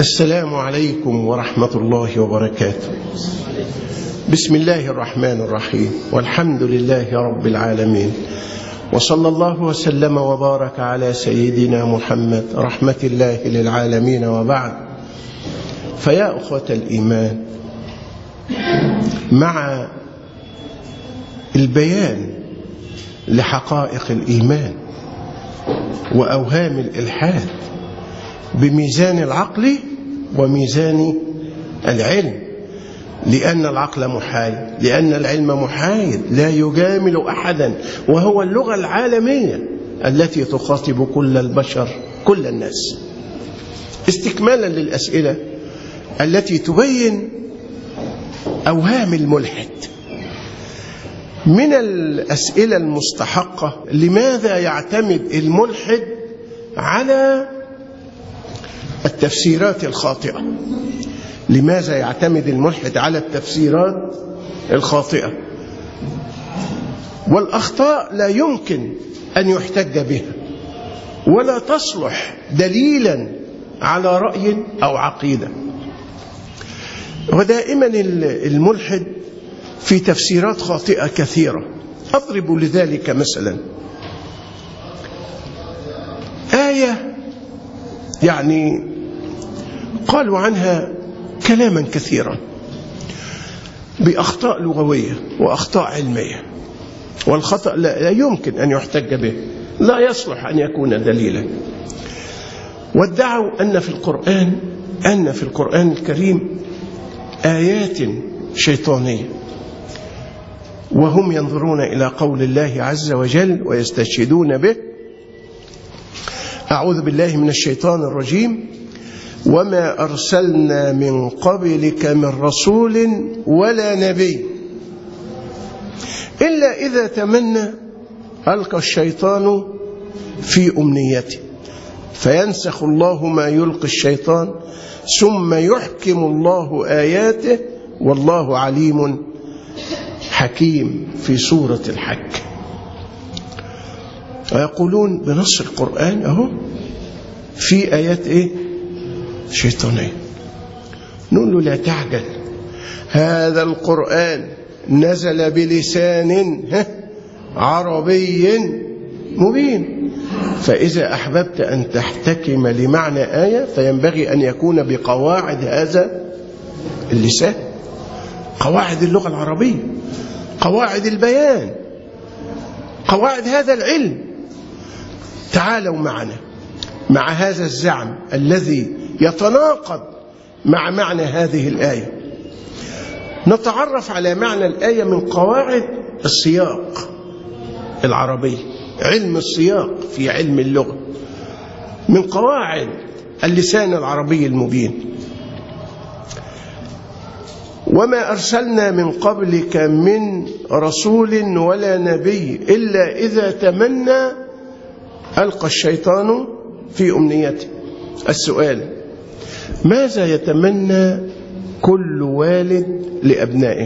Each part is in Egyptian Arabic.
السلام عليكم ورحمة الله وبركاته بسم الله الرحمن الرحيم والحمد لله رب العالمين وصلى الله وسلم وبارك على سيدنا محمد رحمة الله للعالمين وبعد فيا أخوة الإيمان مع البيان لحقائق الإيمان وأوهام الإلحاد بميزان العقل وميزان العلم لأن العقل محايد لأن العلم محايد لا يجامل أحدا وهو اللغة العالمية التي تخاطب كل البشر كل الناس استكمالا للأسئلة التي تبين أوهام الملحد من الأسئلة المستحقة لماذا يعتمد الملحد على التفسيرات الخاطئة لماذا يعتمد الملحد على التفسيرات الخاطئة والأخطاء لا يمكن أن يحتج بها ولا تصلح دليلا على رأي أو عقيدة ودائما الملحد في تفسيرات خاطئة كثيرة أضرب لذلك مثلا آية يعني قالوا عنها كلاما كثيرا بأخطاء لغوية وأخطاء علمية والخطأ لا يمكن أن يحتج به لا يصلح أن يكون دليلا وادعوا أن في القرآن أن في القرآن الكريم آيات شيطانية وهم ينظرون إلى قول الله عز وجل ويستشهدون به أعوذ بالله من الشيطان الرجيم وما أرسلنا من قبلك من رسول ولا نبي إلا إذا تمنى ألقى الشيطان في أمنيته فينسخ الله ما يلقي الشيطان ثم يحكم الله آياته والله عليم حكيم في سورة الحج ويقولون بنص القرآن أهو في آيات إيه شيطانية نقول له لا تعجل هذا القرآن نزل بلسان عربي مبين فإذا أحببت أن تحتكم لمعنى آية فينبغي أن يكون بقواعد هذا اللسان قواعد اللغة العربية قواعد البيان قواعد هذا العلم تعالوا معنا مع هذا الزعم الذي يتناقض مع معنى هذه الآية نتعرف على معنى الآية من قواعد السياق العربي علم السياق في علم اللغة من قواعد اللسان العربي المبين وما أرسلنا من قبلك من رسول ولا نبي إلا إذا تمنى ألقى الشيطان في أمنيته السؤال ماذا يتمنى كل والد لأبنائه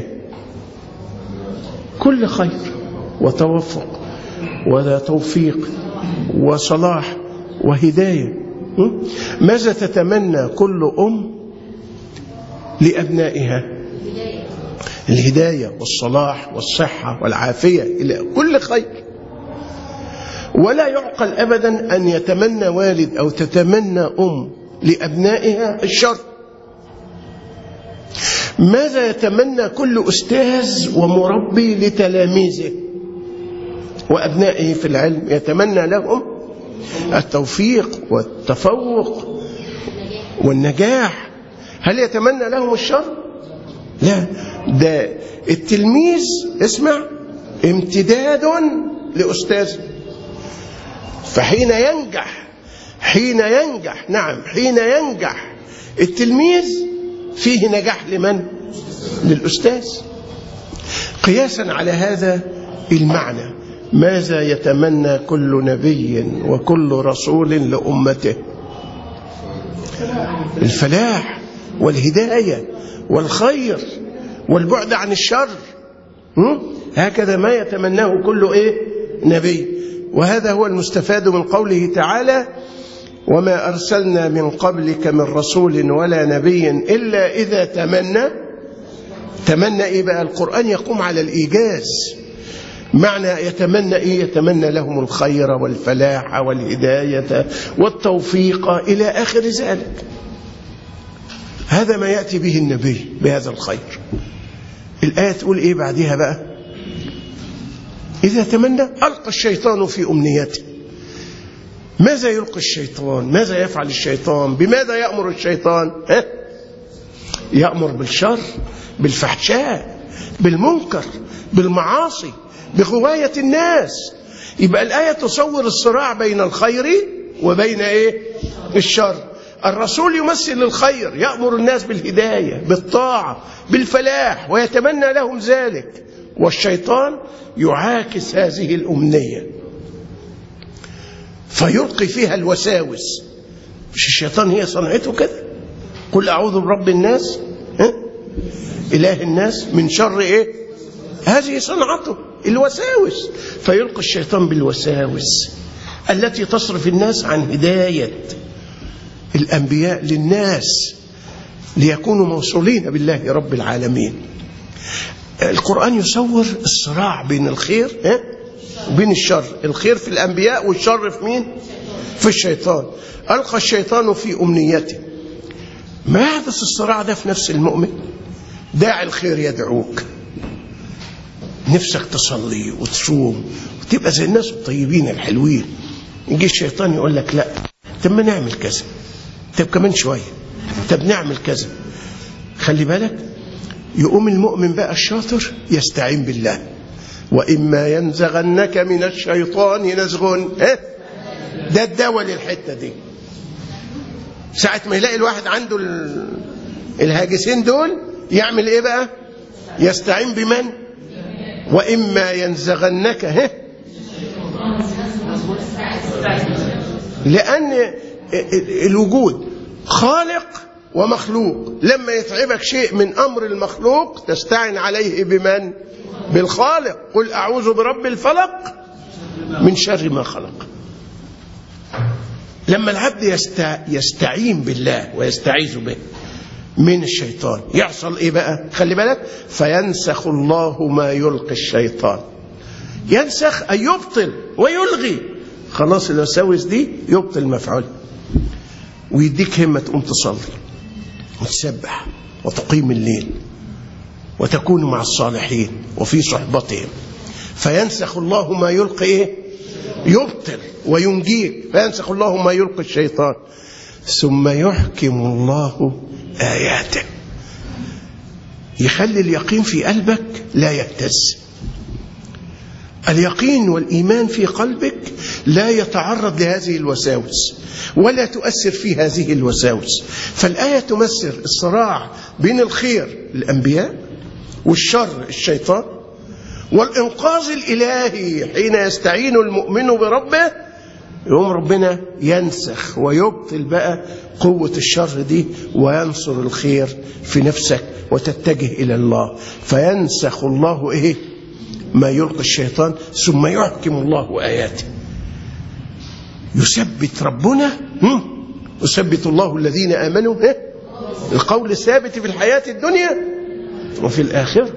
كل خير وتوفق ولا توفيق وصلاح وهداية ماذا تتمنى كل أم لأبنائها الهداية والصلاح والصحة والعافية إلى كل خير ولا يعقل أبدا أن يتمنى والد أو تتمنى أم لأبنائها الشر ماذا يتمنى كل أستاذ ومربي لتلاميذه وأبنائه في العلم يتمنى لهم التوفيق والتفوق والنجاح هل يتمنى لهم الشر لا ده التلميذ اسمع امتداد لأستاذه فحين ينجح حين ينجح نعم حين ينجح التلميذ فيه نجاح لمن للأستاذ قياسا على هذا المعنى ماذا يتمنى كل نبي وكل رسول لأمته الفلاح والهداية والخير والبعد عن الشر هكذا ما يتمناه كل إيه نبي وهذا هو المستفاد من قوله تعالى وما أرسلنا من قبلك من رسول ولا نبي إلا إذا تمنى تمنى إيه بقى القرآن يقوم على الإيجاز معنى يتمنى إيه يتمنى لهم الخير والفلاح والهداية والتوفيق إلى آخر ذلك هذا ما يأتي به النبي بهذا الخير الآية تقول إيه بعدها بقى إذا تمنى ألقى الشيطان في أمنيته ماذا يلقي الشيطان ماذا يفعل الشيطان بماذا يأمر الشيطان ها؟ يأمر بالشر بالفحشاء بالمنكر بالمعاصي بغواية الناس يبقى الآية تصور الصراع بين الخير وبين إيه الشر الرسول يمثل الخير يأمر الناس بالهداية بالطاعة بالفلاح ويتمنى لهم ذلك والشيطان يعاكس هذه الأمنية فيلقي فيها الوساوس مش الشيطان هي صنعته كده قل أعوذ برب الناس ها؟ إله الناس من شر إيه هذه صنعته الوساوس فيلقي الشيطان بالوساوس التي تصرف الناس عن هداية الأنبياء للناس ليكونوا موصولين بالله رب العالمين القرآن يصور الصراع بين الخير ها؟ وبين الشر الخير في الأنبياء والشر في مين في الشيطان ألقى الشيطان في أمنيته ما يحدث الصراع ده في نفس المؤمن داعي الخير يدعوك نفسك تصلي وتصوم وتبقى زي الناس الطيبين الحلوين يجي الشيطان يقول لك لا طب ما نعمل كذا طب كمان شوية طب نعمل كذا خلي بالك يقوم المؤمن بقى الشاطر يستعين بالله وإما ينزغنك من الشيطان نزغ ها ده الدواء للحتة دي ساعة ما يلاقي الواحد عنده ال- الهاجسين دول يعمل ايه بقى يستعين بمن وإما ينزغنك ها لأن الوجود خالق ومخلوق لما يتعبك شيء من أمر المخلوق تستعن عليه بمن بالخالق قل أعوذ برب الفلق من شر ما خلق لما العبد يست... يستعين بالله ويستعيذ به من الشيطان يحصل ايه بقى خلي بالك فينسخ الله ما يلقي الشيطان ينسخ أي يبطل ويلغي خلاص الوساوس دي يبطل مفعول ويديك همة تقوم تصلي وتسبح وتقيم الليل وتكون مع الصالحين وفي صحبتهم فينسخ الله ما يلقي ايه يبطل وينجيك فينسخ الله ما يلقي الشيطان ثم يحكم الله آياته يخلي اليقين في قلبك لا يهتز اليقين والإيمان في قلبك لا يتعرض لهذه الوساوس ولا تؤثر في هذه الوساوس فالآية تمثل الصراع بين الخير الأنبياء والشر الشيطان والإنقاذ الإلهي حين يستعين المؤمن بربه يقوم ربنا ينسخ ويبطل بقى قوة الشر دي وينصر الخير في نفسك وتتجه إلى الله فينسخ الله إيه ما يلقي الشيطان ثم يحكم الله آياته يثبت ربنا هم؟ يثبت الله الذين آمنوا ها؟ القول الثابت في الحياة الدنيا وفي الآخرة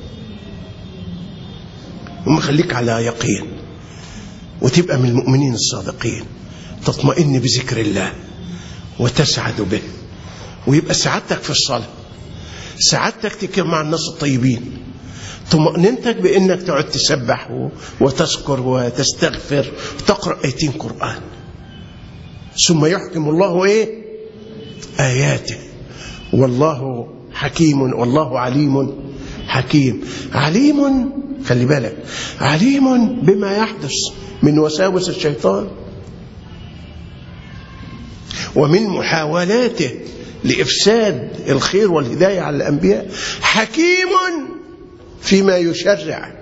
ثم خليك على يقين وتبقى من المؤمنين الصادقين تطمئن بذكر الله وتسعد به ويبقى سعادتك في الصلاة سعادتك تكون مع الناس الطيبين طمأنينتك بأنك تقعد تسبح وتذكر وتستغفر وتقرأ آيتين قرآن ثم يحكم الله إيه آياته والله حكيم والله عليم حكيم عليم خلي بالك عليم بما يحدث من وساوس الشيطان ومن محاولاته لإفساد الخير والهداية على الأنبياء حكيم فيما يشرع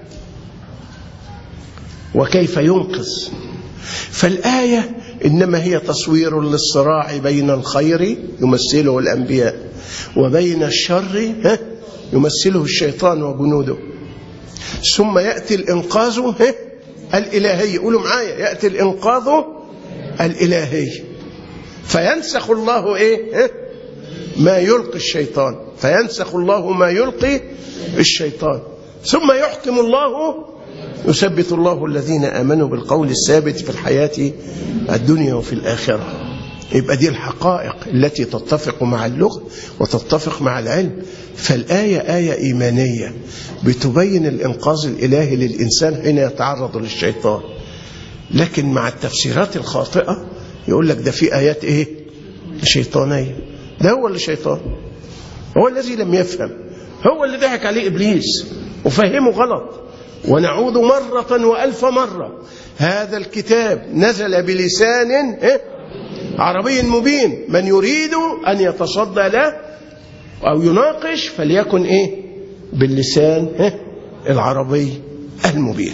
وكيف ينقذ فالآية إنما هي تصوير للصراع بين الخير يمثله الأنبياء وبين الشر ها يمثله الشيطان وجنوده ثم يأتي الإنقاذ الإلهي قولوا معايا يأتي الإنقاذ الإلهي فينسخ الله ايه ها؟ ما يلقي الشيطان فينسخ الله ما يلقي الشيطان ثم يحكم الله يثبت الله الذين امنوا بالقول الثابت في الحياه الدنيا وفي الاخره يبقى دي الحقائق التي تتفق مع اللغه وتتفق مع العلم فالايه ايه ايمانيه بتبين الانقاذ الالهي للانسان حين يتعرض للشيطان لكن مع التفسيرات الخاطئه يقول لك ده في ايات ايه شيطانيه ده هو اللي شيطان هو الذي لم يفهم هو اللي ضحك عليه ابليس وفهمه غلط ونعود مرة وألف مرة هذا الكتاب نزل بلسان إيه؟ عربي مبين من يريد أن يتصدى له أو يناقش فليكن إيه باللسان إيه؟ العربي المبين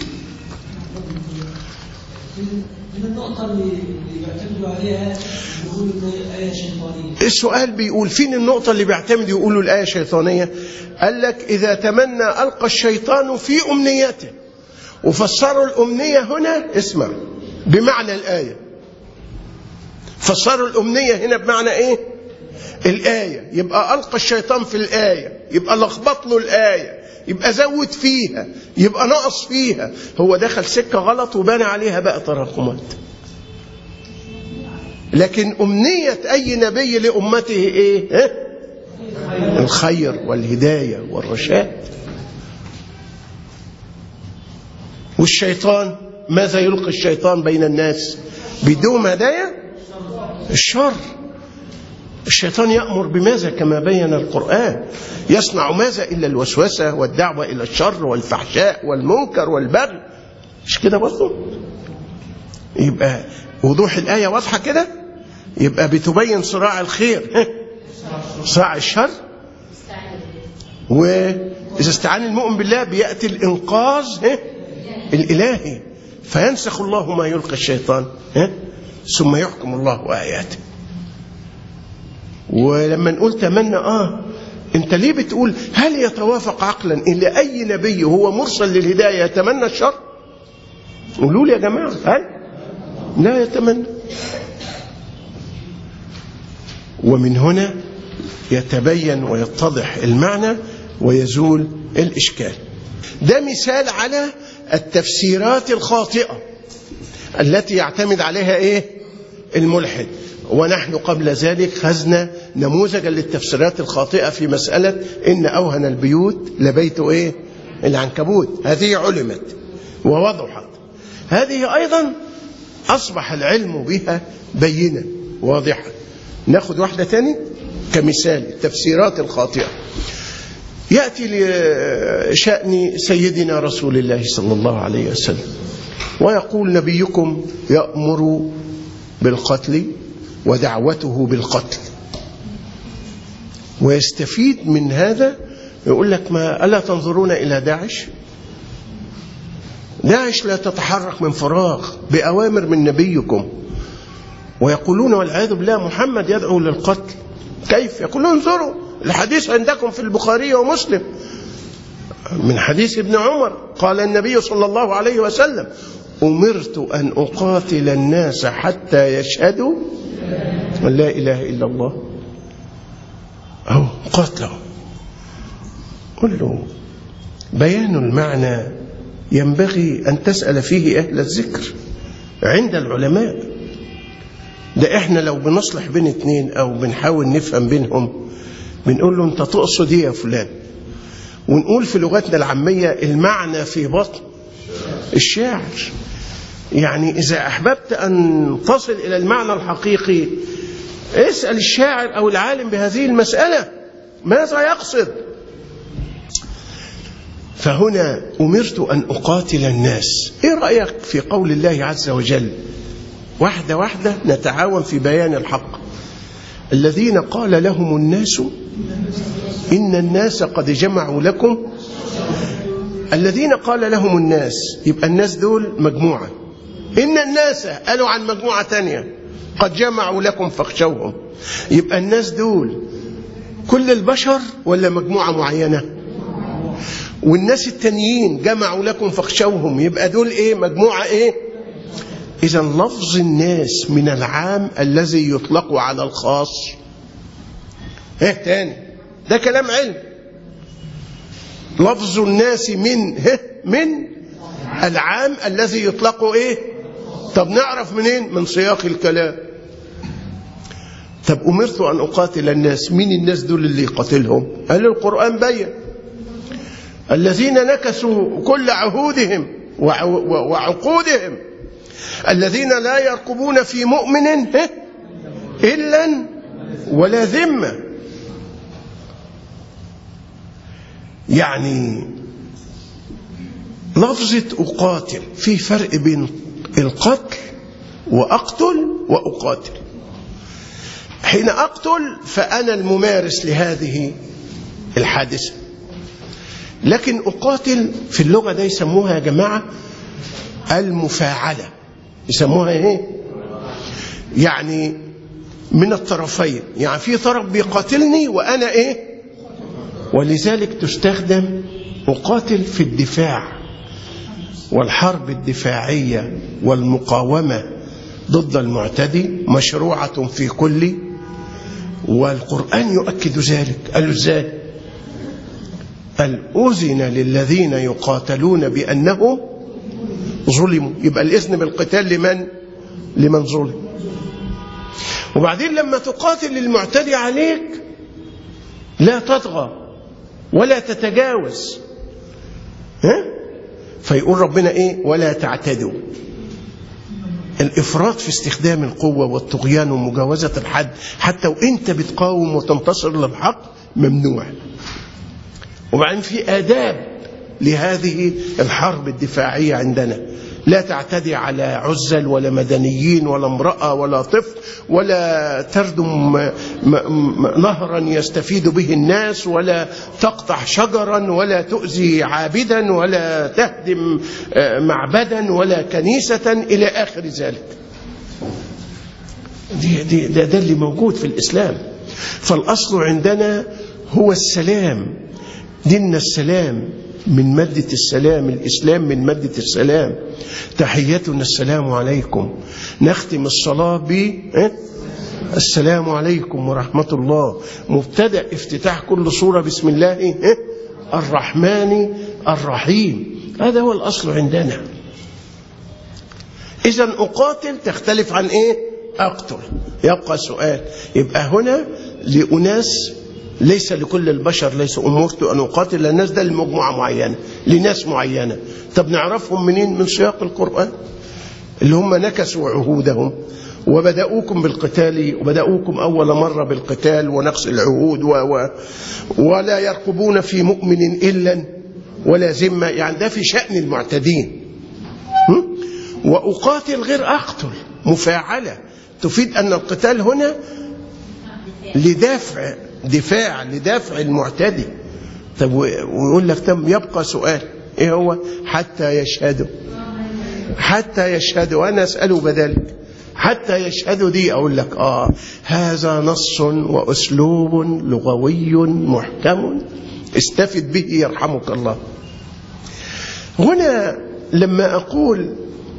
من النقطة اللي اللي بيعتمدوا عليها بيقولوا إن آية شيطانية السؤال بيقول فين النقطة اللي بيعتمد يقولوا الآية شيطانية قال لك إذا تمنى ألقى الشيطان في أمنيته وفسروا الأمنية هنا اسمع بمعنى الآية فسروا الأمنية هنا بمعنى إيه الآية يبقى ألقى الشيطان في الآية يبقى لخبط له الآية يبقى زود فيها يبقى نقص فيها هو دخل سكة غلط وبنى عليها بقى تراكمات لكن أمنية أي نبي لأمته إيه ها؟ الخير والهداية والرشاد والشيطان ماذا يلقي الشيطان بين الناس بدون هدايا الشر الشيطان يأمر بماذا كما بين القرآن يصنع ماذا إلا الوسوسة والدعوة إلى الشر والفحشاء والمنكر والبغي مش كده برضه يبقى وضوح الآية واضحة كده يبقى بتبين صراع الخير ها؟ صراع الشر وإذا استعان المؤمن بالله بيأتي الإنقاذ ها؟ الإلهي فينسخ الله ما يلقي الشيطان ها؟ ثم يحكم الله آياته ولما نقول تمنى اه انت ليه بتقول هل يتوافق عقلا ان اي نبي هو مرسل للهدايه يتمنى الشر قولوا لي يا جماعه هل لا يتمنى ومن هنا يتبين ويتضح المعنى ويزول الاشكال ده مثال على التفسيرات الخاطئه التي يعتمد عليها ايه الملحد ونحن قبل ذلك خزنا نموذجا للتفسيرات الخاطئة في مسألة إن أوهن البيوت لبيت إيه العنكبوت هذه علمت ووضحت هذه أيضا أصبح العلم بها بينا واضحا ناخد واحدة تاني كمثال التفسيرات الخاطئة يأتي لشأن سيدنا رسول الله صلى الله عليه وسلم ويقول نبيكم يأمر بالقتل ودعوته بالقتل ويستفيد من هذا يقول لك ما ألا تنظرون إلى داعش داعش لا تتحرك من فراغ بأوامر من نبيكم ويقولون والعياذ بالله محمد يدعو للقتل كيف يقولون انظروا الحديث عندكم في البخاري ومسلم من حديث ابن عمر قال النبي صلى الله عليه وسلم أمرت أن أقاتل الناس حتى يشهدوا أن لا إله إلا الله أو قاتله قل له بيان المعنى ينبغي أن تسأل فيه أهل الذكر عند العلماء ده احنا لو بنصلح بين اتنين او بنحاول نفهم بينهم بنقول له انت تقصد ايه يا فلان ونقول في لغتنا العامية المعنى في بطن الشاعر يعني إذا أحببت أن تصل إلى المعنى الحقيقي اسأل الشاعر أو العالم بهذه المسألة ماذا يقصد فهنا أمرت أن أقاتل الناس إيه رأيك في قول الله عز وجل واحدة واحدة نتعاون في بيان الحق الذين قال لهم الناس إن الناس قد جمعوا لكم الذين قال لهم الناس يبقى الناس دول مجموعة إن الناس قالوا عن مجموعة تانية قد جمعوا لكم فاخشوهم يبقى الناس دول كل البشر ولا مجموعة معينة والناس التانيين جمعوا لكم فاخشوهم يبقى دول ايه مجموعة ايه إذا لفظ الناس من العام الذي يطلق على الخاص ايه تاني ده كلام علم لفظ الناس من ه من العام الذي يطلق ايه طب نعرف منين من سياق الكلام طب أمرت أن أقاتل الناس مين الناس دول اللي يقاتلهم قال القرآن بين الذين نكسوا كل عهودهم وعقودهم الذين لا يرقبون في مؤمن إلا ولا ذمة يعني لفظة أقاتل في فرق بين القتل وأقتل وأقاتل حين أقتل فأنا الممارس لهذه الحادثة لكن أقاتل في اللغة ده يسموها يا جماعة المفاعلة يسموها ايه يعني من الطرفين يعني في طرف بيقاتلني وأنا ايه ولذلك تستخدم أقاتل في الدفاع والحرب الدفاعية والمقاومة ضد المعتدي مشروعة في كل والقرآن يؤكد ذلك قالوا ازاي قال أذن للذين يقاتلون بأنهم ظلموا يبقى الإذن بالقتال لمن لمن ظلم وبعدين لما تقاتل المعتدي عليك لا تطغى ولا تتجاوز ها فيقول ربنا ايه ولا تعتدوا الافراط في استخدام القوه والطغيان ومجاوزه الحد حتى وانت بتقاوم وتنتصر للحق ممنوع وبعدين في آداب لهذه الحرب الدفاعية عندنا لا تعتدي على عزل ولا مدنيين ولا امرأة ولا طفل ولا تردم نهرا يستفيد به الناس ولا تقطع شجرا ولا تؤذي عابدا ولا تهدم معبدا ولا كنيسة إلى آخر ذلك دي دي ده, ده اللي موجود في الإسلام فالأصل عندنا هو السلام ديننا السلام من مادة السلام الإسلام من مادة السلام تحيتنا السلام عليكم نختم الصلاة ب السلام عليكم ورحمة الله مبتدأ افتتاح كل صورة بسم الله الرحمن الرحيم هذا هو الأصل عندنا إذا أقاتل تختلف عن إيه أقتل يبقى سؤال يبقى هنا لأناس ليس لكل البشر ليس أمرت أن أقاتل الناس ده لمجموعة معينة لناس معينة طب نعرفهم منين من سياق القرآن اللي هم نكسوا عهودهم وبدأوكم بالقتال وبدأوكم أول مرة بالقتال ونقص العهود و و ولا يرقبون في مؤمن إلا ولا ذمة يعني ده في شأن المعتدين وأقاتل غير أقتل مفاعلة تفيد أن القتال هنا لدافع دفاع لدافع المعتدي طب ويقول لك تم يبقى سؤال ايه هو حتى يشهدوا حتى يشهدوا انا اساله بذلك حتى يشهدوا دي اقول لك اه هذا نص واسلوب لغوي محكم استفد به يرحمك الله هنا لما اقول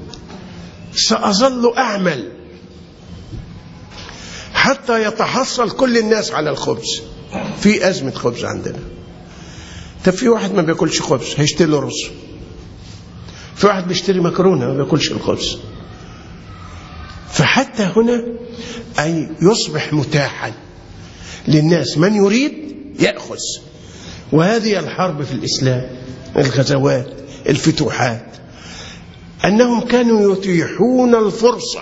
ساظل اعمل حتى يتحصل كل الناس على الخبز في أزمة خبز عندنا طب في واحد ما بياكلش خبز هيشتري له رز في واحد بيشتري مكرونة ما بياكلش الخبز فحتى هنا أي يصبح متاحا للناس من يريد يأخذ وهذه الحرب في الإسلام الغزوات الفتوحات أنهم كانوا يتيحون الفرصة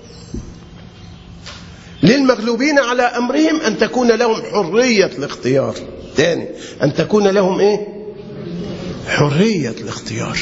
للمغلوبين على أمرهم أن تكون لهم حرية الاختيار تاني أن تكون لهم إيه حرية الاختيار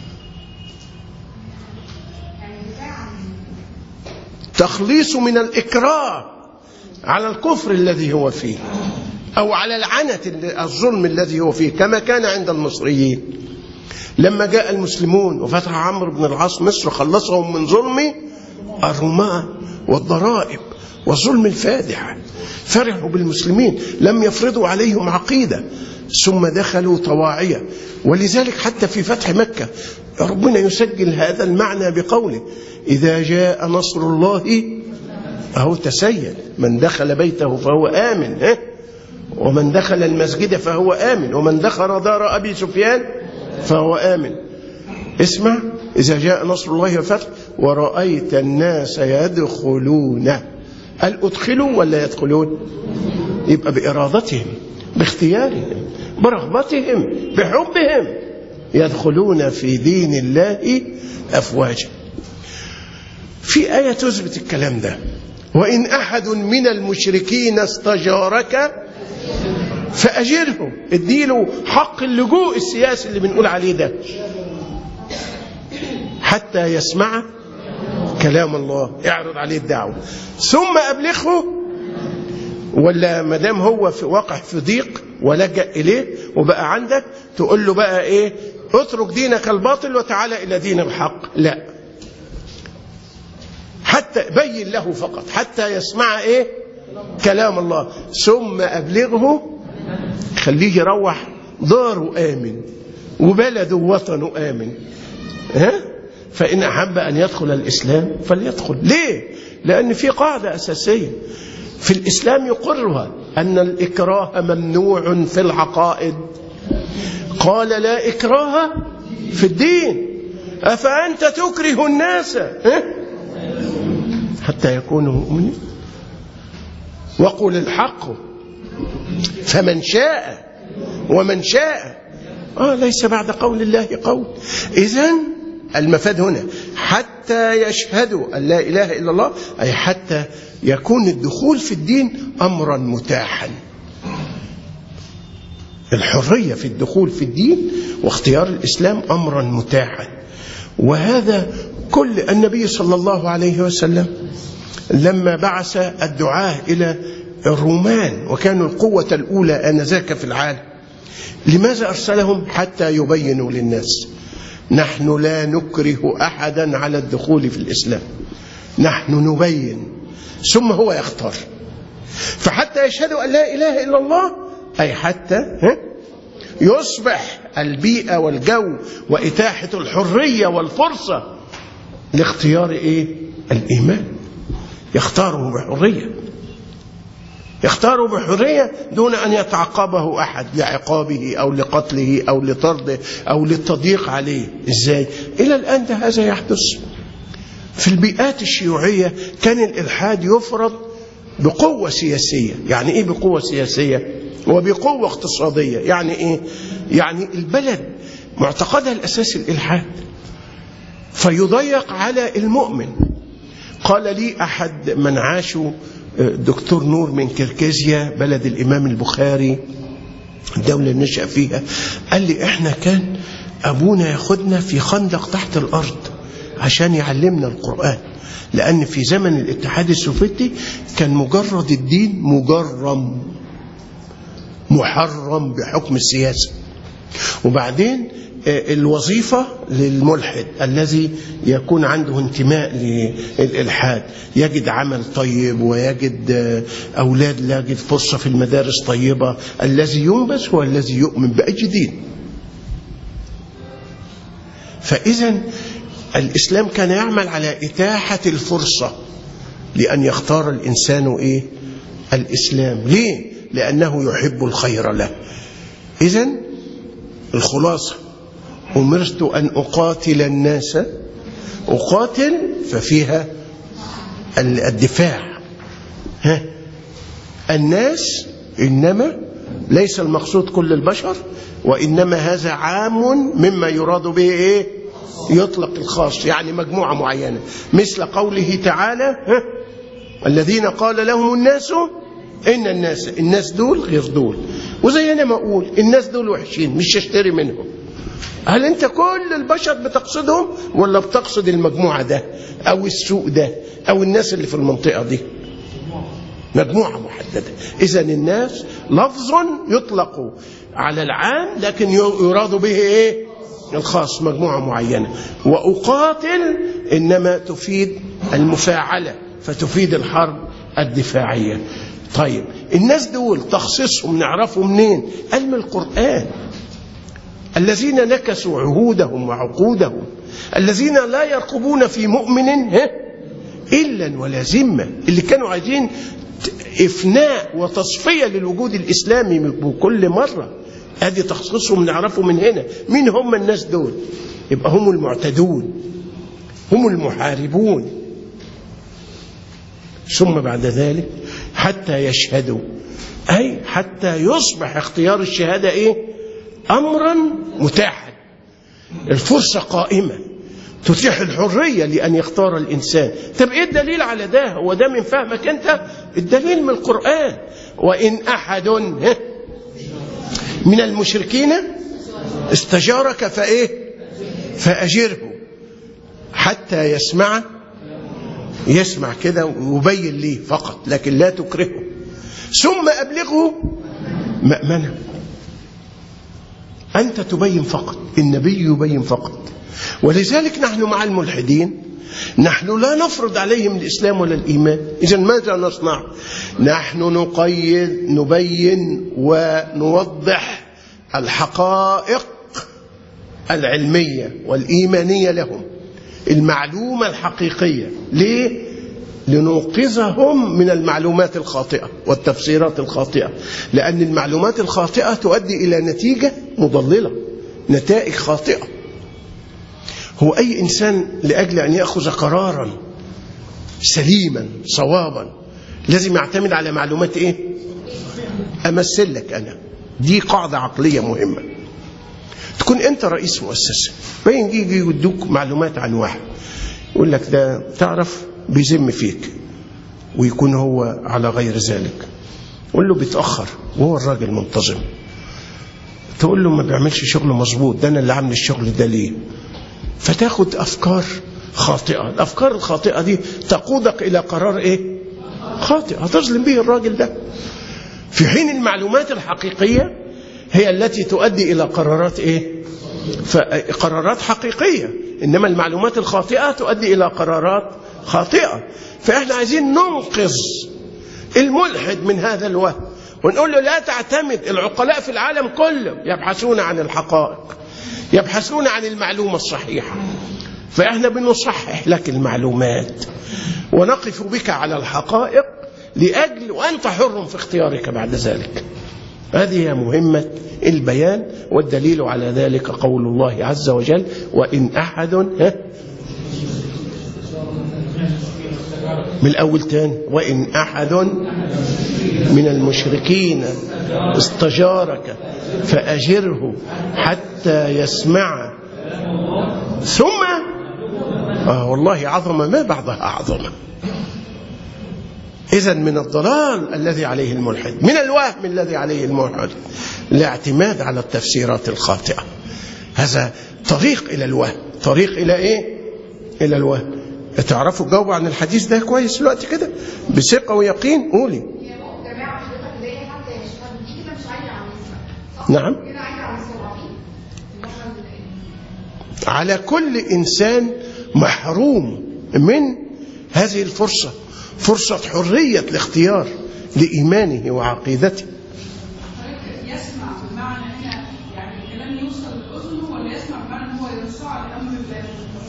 تخليص من الإكراه على الكفر الذي هو فيه أو على العنة الظلم الذي هو فيه كما كان عند المصريين لما جاء المسلمون وفتح عمرو بن العاص مصر خلصهم من ظلم الرماة والضرائب والظلم الفادح فرحوا بالمسلمين لم يفرضوا عليهم عقيدة ثم دخلوا طواعية ولذلك حتى في فتح مكة ربنا يسجل هذا المعنى بقوله إذا جاء نصر الله أهو تسيل من دخل بيته فهو آمن ها؟ ومن دخل المسجد فهو آمن ومن دخل دار أبي سفيان فهو آمن اسمع إذا جاء نصر الله والفتح ورأيت الناس يدخلون هل أدخلوا ولا يدخلون يبقى بإرادتهم باختيارهم برغبتهم بحبهم يدخلون في دين الله أفواجا في آية تثبت الكلام ده وإن أحد من المشركين استجارك فأجره اديله حق اللجوء السياسي اللي بنقول عليه ده حتى يسمع كلام الله اعرض عليه الدعوة ثم أبلغه ولا ما دام هو في واقع في ضيق ولجأ إليه وبقى عندك تقول له بقى إيه اترك دينك الباطل وتعالى إلى دين الحق لا حتى بين له فقط حتى يسمع إيه كلام الله ثم أبلغه خليه يروح داره آمن وبلده وطنه آمن ها فإن أحب أن يدخل الإسلام فليدخل ليه لأن في قاعدة أساسية في الإسلام يقرها أن الإكراه ممنوع في العقائد قال لا إكراه في الدين أفأنت تكره الناس ها؟ حتى يكونوا مؤمنين وقل الحق فمن شاء ومن شاء آه ليس بعد قول الله قول إذا المفاد هنا حتى يشهدوا أن لا إله إلا الله أي حتى يكون الدخول في الدين أمرا متاحا الحرية في الدخول في الدين واختيار الإسلام أمرا متاحا وهذا كل النبي صلى الله عليه وسلم لما بعث الدعاة إلى الرومان وكانوا القوة الأولى آنذاك في العالم لماذا أرسلهم حتى يبينوا للناس نحن لا نكره أحدا على الدخول في الإسلام نحن نبين ثم هو يختار فحتى يشهدوا أن لا إله إلا الله أي حتى يصبح البيئة والجو وإتاحة الحرية والفرصة لاختيار إيه؟ الإيمان يختاره بحرية يختاره بحرية دون أن يتعقبه أحد لعقابه أو لقتله أو لطرده أو للتضييق عليه إزاي؟ إلى الآن ده هذا يحدث في البيئات الشيوعية كان الإلحاد يفرض بقوة سياسية يعني إيه بقوة سياسية وبقوة اقتصادية يعني إيه يعني البلد معتقدها الأساسي الإلحاد فيضيق على المؤمن قال لي أحد من عاشوا دكتور نور من كركزيا بلد الإمام البخاري الدولة اللي نشأ فيها قال لي إحنا كان أبونا ياخدنا في خندق تحت الأرض عشان يعلمنا القرآن لأن في زمن الاتحاد السوفيتي كان مجرد الدين مجرم محرم بحكم السياسة وبعدين الوظيفة للملحد الذي يكون عنده انتماء للإلحاد يجد عمل طيب ويجد أولاد لا يجد فرصة في المدارس طيبة الذي ينبس هو الذي يؤمن بأي دين فإذا الإسلام كان يعمل على إتاحة الفرصة لأن يختار الإنسان إيه؟ الإسلام ليه؟ لأنه يحب الخير له إذا الخلاصة أمرت أن أقاتل الناس أقاتل ففيها الدفاع ها الناس إنما ليس المقصود كل البشر وإنما هذا عام مما يراد به إيه يطلق الخاص يعني مجموعة معينة مثل قوله تعالى ها الذين قال لهم الناس إن الناس الناس دول غير دول وزي أنا ما أقول الناس دول وحشين مش هشتري منهم هل أنت كل البشر بتقصدهم ولا بتقصد المجموعة ده أو السوق ده أو الناس اللي في المنطقة دي مجموعة محددة إذا الناس لفظ يطلق على العام لكن يراد به إيه الخاص مجموعة معينة وأقاتل إنما تفيد المفاعلة فتفيد الحرب الدفاعية طيب الناس دول تخصيصهم نعرفه منين قال من القرآن الذين نكسوا عهودهم وعقودهم الذين لا يرقبون في مؤمن ها إلا ولا ذمة اللي كانوا عايزين إفناء وتصفية للوجود الإسلامي بكل مرة ادي تخصيصهم نعرفه من هنا مين هم الناس دول يبقى هم المعتدون هم المحاربون ثم بعد ذلك حتى يشهدوا أي حتى يصبح اختيار الشهادة إيه أمرا متاحا الفرصة قائمة تتيح الحرية لأن يختار الإنسان طب إيه الدليل على ده هو ده من فهمك أنت الدليل من القرآن وإن أحد من المشركين استجارك فإيه فأجره حتى يسمع يسمع كده ويبين ليه فقط لكن لا تكرهه ثم أبلغه مأمنه أنت تبين فقط النبي يبين فقط ولذلك نحن مع الملحدين نحن لا نفرض عليهم الإسلام ولا الإيمان إذا ماذا نصنع نحن نقيد نبين ونوضح الحقائق العلمية والإيمانية لهم المعلومة الحقيقية ليه؟ لنوقظهم من المعلومات الخاطئة والتفسيرات الخاطئة لأن المعلومات الخاطئة تؤدي إلى نتيجة مضللة نتائج خاطئة هو أي إنسان لأجل أن يأخذ قرارا سليما صوابا لازم يعتمد على معلومات إيه أمثل لك أنا دي قاعدة عقلية مهمة تكون أنت رئيس مؤسسة بين يجي يدوك معلومات عن واحد يقول لك ده تعرف بيذم فيك ويكون هو على غير ذلك قول له بيتأخر وهو الراجل منتظم تقول له ما بيعملش شغل مظبوط ده انا اللي عامل الشغل ده ليه فتاخد افكار خاطئه الافكار الخاطئه دي تقودك الى قرار ايه خاطئ هتظلم به الراجل ده في حين المعلومات الحقيقيه هي التي تؤدي الى قرارات ايه قرارات حقيقيه انما المعلومات الخاطئه تؤدي الى قرارات خاطئه فاحنا عايزين ننقذ الملحد من هذا الوهم ونقول له لا تعتمد العقلاء في العالم كله يبحثون عن الحقائق يبحثون عن المعلومة الصحيحة فإحنا بنصحح لك المعلومات ونقف بك على الحقائق لأجل وأنت حر في اختيارك بعد ذلك هذه هي مهمة البيان والدليل على ذلك قول الله عز وجل وإن أحد ها من الأول تاني وإن أحد من المشركين استجارك فأجره حتى يسمع ثم آه والله عظمة ما بعضها أعظم إذا من الضلال الذي عليه الملحد من الوهم الذي عليه الملحد الاعتماد على التفسيرات الخاطئة هذا طريق إلى الوهم طريق إلى إيه إلى الوهم تعرفوا تجاوبوا عن الحديث ده كويس دلوقتي كده بثقة ويقين قولي نعم على كل إنسان محروم من هذه الفرصة فرصة حرية الاختيار لإيمانه وعقيدته يسمع بمعنى هنا يعني الكلام يوصل لأذنه ولا يسمع بمعنى ان هو يرصع لأمر الله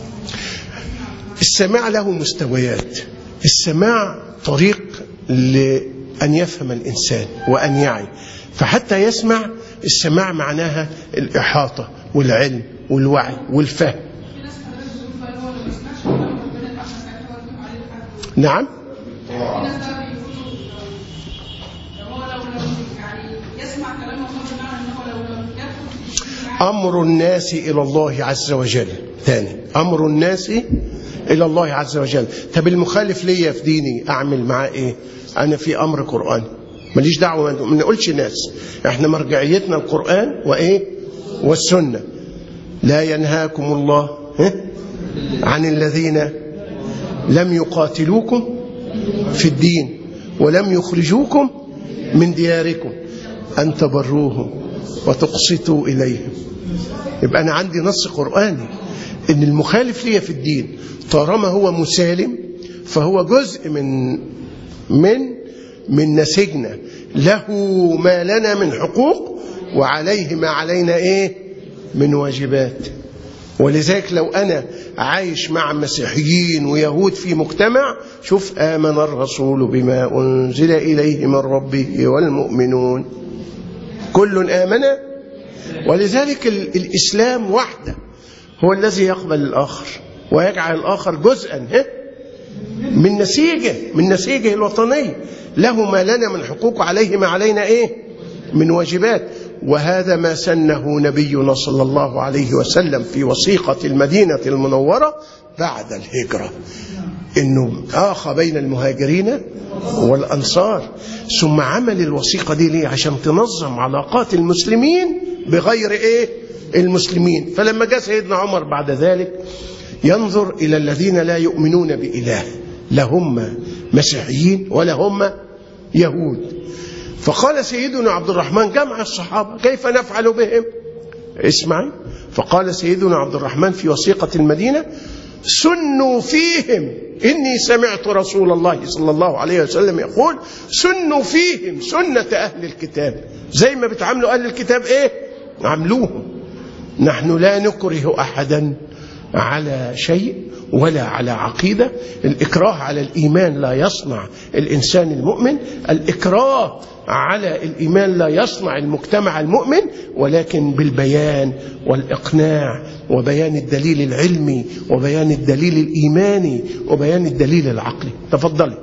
السماع له مستويات السماع طريق لأن يفهم الإنسان وأن يعي فحتى يسمع السماع معناها الإحاطة والعلم والوعي والفهم في ناس حضرتك بتقول بقى هو اللي ما يسمعش كلام ربنا يبقى احنا ساعتها واقفين عليه الحد نعم في ناس بقى بيقولوا لو هو لو لو يعني يسمع كلام الله بمعنى ان هو لو لم يدخل في الدين معاه أمر الناس إلى الله عز وجل تاني أمر الناس إلى الله عز وجل طب المخالف ليا في ديني أعمل معاه إيه أنا في أمر قرآني ماليش دعوة ما نقولش ناس احنا مرجعيتنا القرآن وإيه والسنة لا ينهاكم الله ها؟ عن الذين لم يقاتلوكم في الدين ولم يخرجوكم من دياركم أن تبروهم وتقسطوا إليهم يبقى أنا عندي نص قرآني إن المخالف لي في الدين طالما هو مسالم فهو جزء من من من نسجنا له ما لنا من حقوق وعليه ما علينا ايه من واجبات ولذلك لو انا عايش مع مسيحيين ويهود في مجتمع شوف امن الرسول بما انزل اليه من ربه والمؤمنون كل امن ولذلك ال- الاسلام وحده هو الذي يقبل الاخر ويجعل الاخر جزءا ها؟ من نسيجه من نسيجه الوطني له ما لنا من حقوق عليه ما علينا ايه من واجبات وهذا ما سنه نبينا صلى الله عليه وسلم في وثيقة المدينة المنورة بعد الهجرة انه اخى بين المهاجرين والانصار ثم عمل الوثيقة دي ليه عشان تنظم علاقات المسلمين بغير ايه المسلمين فلما جاء سيدنا عمر بعد ذلك ينظر الى الذين لا يؤمنون بإله لا هم مسيحيين ولا هم يهود فقال سيدنا عبد الرحمن جمع الصحابة كيف نفعل بهم اسمعي فقال سيدنا عبد الرحمن في وثيقة المدينة سنوا فيهم إني سمعت رسول الله صلى الله عليه وسلم يقول سنوا فيهم سنة أهل الكتاب زي ما بتعاملوا أهل الكتاب إيه عملوهم نحن لا نكره أحدا على شيء ولا على عقيدة الإكراه على الإيمان لا يصنع الإنسان المؤمن الإكراه على الإيمان لا يصنع المجتمع المؤمن ولكن بالبيان والإقناع وبيان الدليل العلمي وبيان الدليل الإيماني وبيان الدليل العقلي تفضلي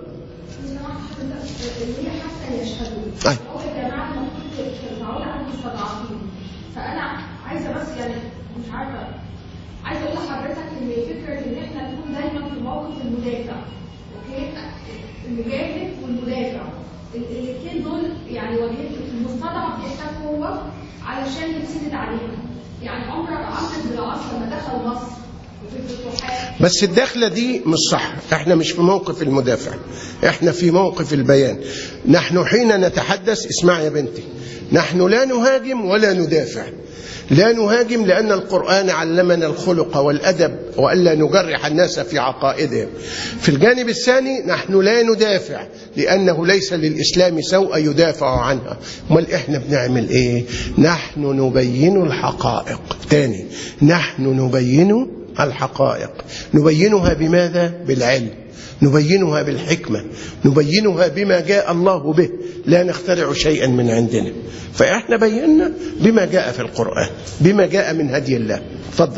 اللي هي حتى يشهدوا أي. هو يا جماعه المفروض ترفعوا عن المستضعفين فانا عايزه بس يعني مش عارفه عايزه اقول لحضرتك ان فكره ان احنا نكون دايما في موقف المدافع اوكي المجاهد والمدافع الاثنين دول يعني واجهين المستضعف بيحتاج قوه علشان يتسند عليها يعني عمر عمرو بن العاص لما دخل مصر وفي الفتوحات بس الدخلة دي مش صح احنا مش في موقف المدافع احنا في موقف البيان نحن حين نتحدث اسمع يا بنتي نحن لا نهاجم ولا ندافع لا نهاجم لأن القرآن علمنا الخلق والأدب وألا نجرح الناس في عقائدهم في الجانب الثاني نحن لا ندافع لأنه ليس للإسلام سوء يدافع عنها امال إحنا بنعمل إيه نحن نبين الحقائق تاني نحن نبين الحقائق نبينها بماذا بالعلم نبينها بالحكمة نبينها بما جاء الله به لا نخترع شيئا من عندنا فإحنا بينا بما جاء في القرآن بما جاء من هدي الله تفضل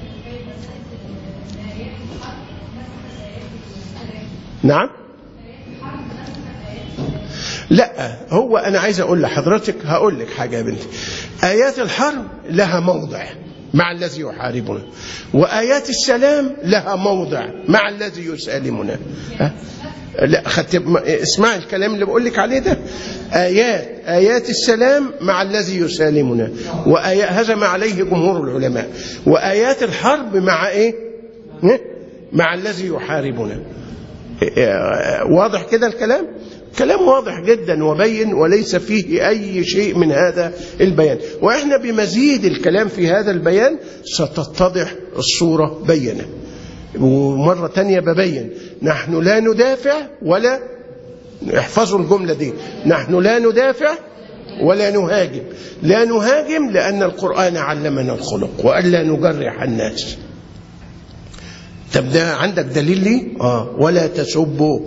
نعم لا هو أنا عايز أقول لحضرتك هقول لك حاجة يا بنتي آيات الحرب لها موضع مع الذي يحاربنا وآيات السلام لها موضع مع الذي يسالمنا ها؟ لا خدت اسمع الكلام اللي بقول لك عليه ده آيات آيات السلام مع الذي يسالمنا وآيات هذا ما عليه جمهور العلماء وآيات الحرب مع إيه ها؟ مع الذي يحاربنا واضح كده الكلام كلام واضح جدا وبين وليس فيه أي شيء من هذا البيان وإحنا بمزيد الكلام في هذا البيان ستتضح الصورة بينة ومرة تانية ببين نحن لا ندافع ولا احفظوا الجملة دي نحن لا ندافع ولا نهاجم لا نهاجم لأن القرآن علمنا الخلق وألا نجرح الناس طب ده عندك دليل لي آه ولا تسبوا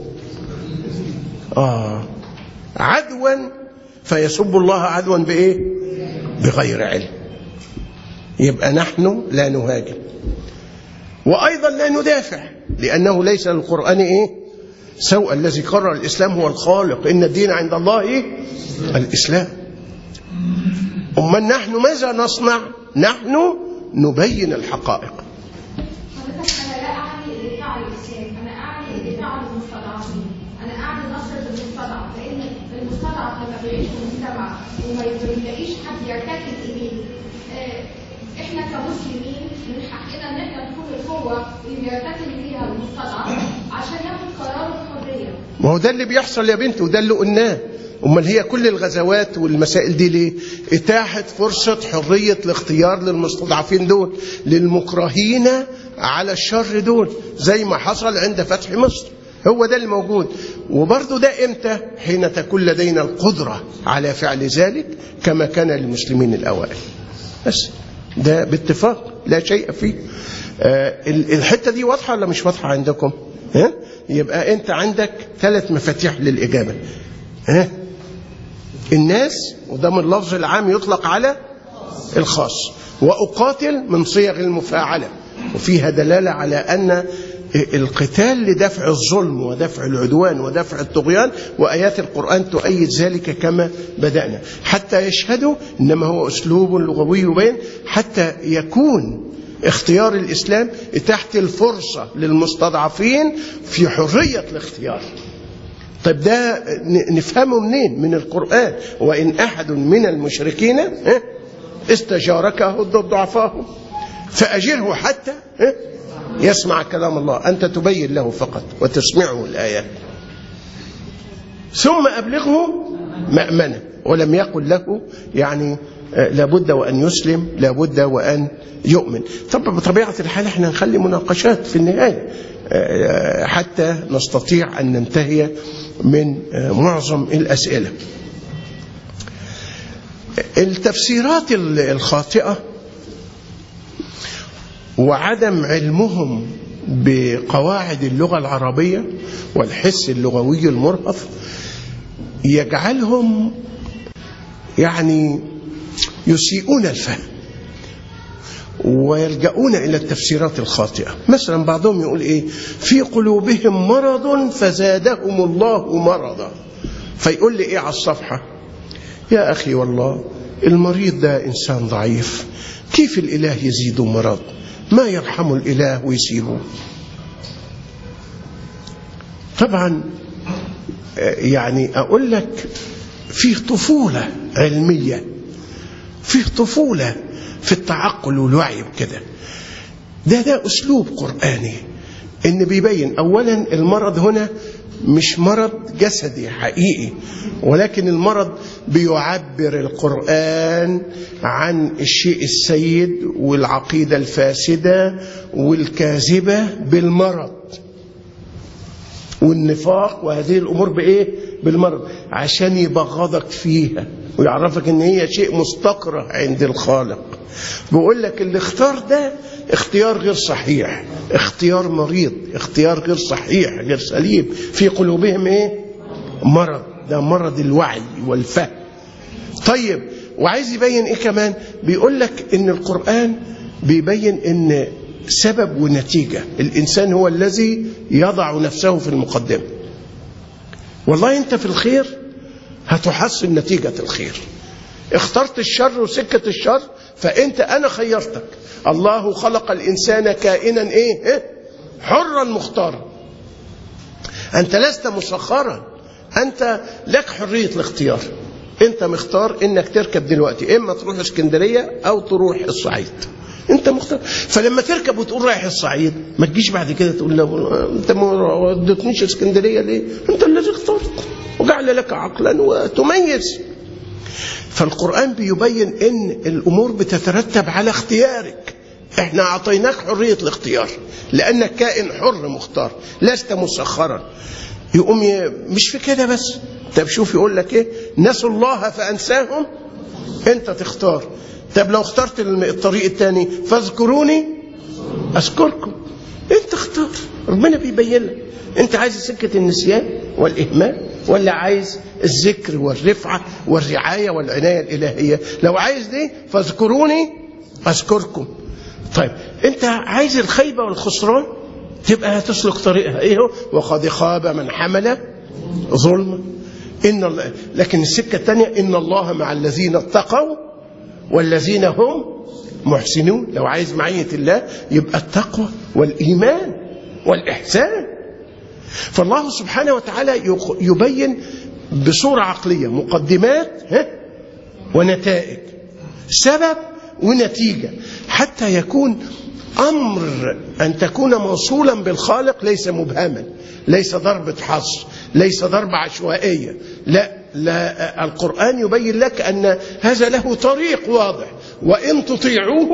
آه عدوا فيسب الله عدوا بإيه بغير علم يبقى نحن لا نهاجم وأيضا لا ندافع لأنه ليس للقرآن إيه سوء الذي قرر الإسلام هو الخالق إن الدين عند الله إيه الإسلام أما نحن ماذا نصنع نحن نبين الحقائق حضرتك انا لا اعني الدفاع عن الاسلام انا اعني الدفاع عن المستضعفين انا اعني نصر المستضعف لان المستضعف لما بيعيش في المجتمع وما يلاقيش حد يرتكب اليه آه، احنا كمسلمين من حقنا ان احنا نكون القوه اللي بيرتكب اليها المستضعف عشان ياخد قراره بحريه ما هو ده اللي بيحصل يا بنت وده اللي قلناه امال هي كل الغزوات والمسائل دي ليه اتاحت فرصه حريه الاختيار للمستضعفين دول للمكرهين على الشر دول زي ما حصل عند فتح مصر هو ده الموجود وبرضه ده امتى حين تكون لدينا القدرة على فعل ذلك كما كان للمسلمين الأوائل بس ده باتفاق لا شيء فيه آه الحتة دي واضحة ولا مش واضحة عندكم ها؟ يبقى انت عندك ثلاث مفاتيح للإجابة ها؟ الناس وده من اللفظ العام يطلق على الخاص وأقاتل من صيغ المفاعلة وفيها دلالة على أن القتال لدفع الظلم ودفع العدوان ودفع الطغيان وآيات القرآن تؤيد ذلك كما بدأنا حتى يشهدوا إنما هو أسلوب لغوي يبين حتى يكون اختيار الإسلام تحت الفرصة للمستضعفين في حرية الاختيار طيب ده نفهمه منين من القرآن وإن أحد من المشركين استجارك ضد ضعفاهم فأجره حتى يسمع كلام الله أنت تبين له فقط وتسمعه الآيات ثم أبلغه مأمنة ولم يقل له يعني لابد وأن يسلم لابد وأن يؤمن طب بطبيعة الحال احنا نخلي مناقشات في النهاية حتى نستطيع أن ننتهي من معظم الأسئلة التفسيرات الخاطئة وعدم علمهم بقواعد اللغة العربية والحس اللغوي المرهف يجعلهم يعني يسيئون الفهم ويلجؤون إلى التفسيرات الخاطئة مثلا بعضهم يقول إيه في قلوبهم مرض فزادهم الله مرضا فيقول لي إيه على الصفحة يا أخي والله المريض ده إنسان ضعيف كيف الإله يزيد مرض ما يرحم الإله ويسيبه طبعا يعني أقول لك فيه طفولة علمية فيه طفولة في التعقل والوعي بكده ده ده أسلوب قرآني إن بيبين أولا المرض هنا مش مرض جسدي حقيقي ولكن المرض بيعبر القرآن عن الشيء السيد والعقيدة الفاسدة والكاذبة بالمرض والنفاق وهذه الأمور بإيه؟ بالمرض عشان يبغضك فيها ويعرفك ان هي شيء مستقرة عند الخالق بيقول لك اللي اختار ده اختيار غير صحيح اختيار مريض اختيار غير صحيح غير سليم في قلوبهم ايه مرض ده مرض الوعي والفهم طيب وعايز يبين ايه كمان بيقول لك ان القرآن بيبين ان سبب ونتيجة الإنسان هو الذي يضع نفسه في المقدمة والله أنت في الخير هتحسن نتيجة الخير اخترت الشر وسكة الشر فأنت أنا خيرتك الله خلق الإنسان كائنا إيه, إيه؟ حرا مختارا أنت لست مسخرا أنت لك حرية الاختيار أنت مختار إنك تركب دلوقتي إما تروح اسكندرية أو تروح الصعيد انت مختار فلما تركب وتقول رايح الصعيد ما تجيش بعد كده تقول له انت ما ودتنيش اسكندريه ليه انت الذي اخترت وجعل لك عقلا وتميز فالقران بيبين ان الامور بتترتب على اختيارك احنا اعطيناك حريه الاختيار لانك كائن حر مختار لست مسخرا يقوم ي... مش في كده بس طب شوف يقول لك ايه نسوا الله فانساهم انت تختار طب لو اخترت الطريق الثاني فاذكروني اذكركم انت اختار ربنا بيبين لك انت عايز سكه النسيان والاهمال ولا عايز الذكر والرفعه والرعايه والعنايه الالهيه لو عايز دي فاذكروني اذكركم طيب انت عايز الخيبه والخسران تبقى هتسلك طريقها ايه هو وقد خاب من حمل ظلما ان الله لكن السكه الثانيه ان الله مع الذين اتقوا والذين هم محسنون لو عايز معية الله يبقى التقوى والإيمان والإحسان فالله سبحانه وتعالى يبين بصورة عقلية مقدمات ونتائج سبب ونتيجة حتى يكون أمر أن تكون موصولا بالخالق ليس مبهما ليس ضربة حظ ليس ضربة عشوائية لا لا القرآن يبين لك أن هذا له طريق واضح وإن تطيعوه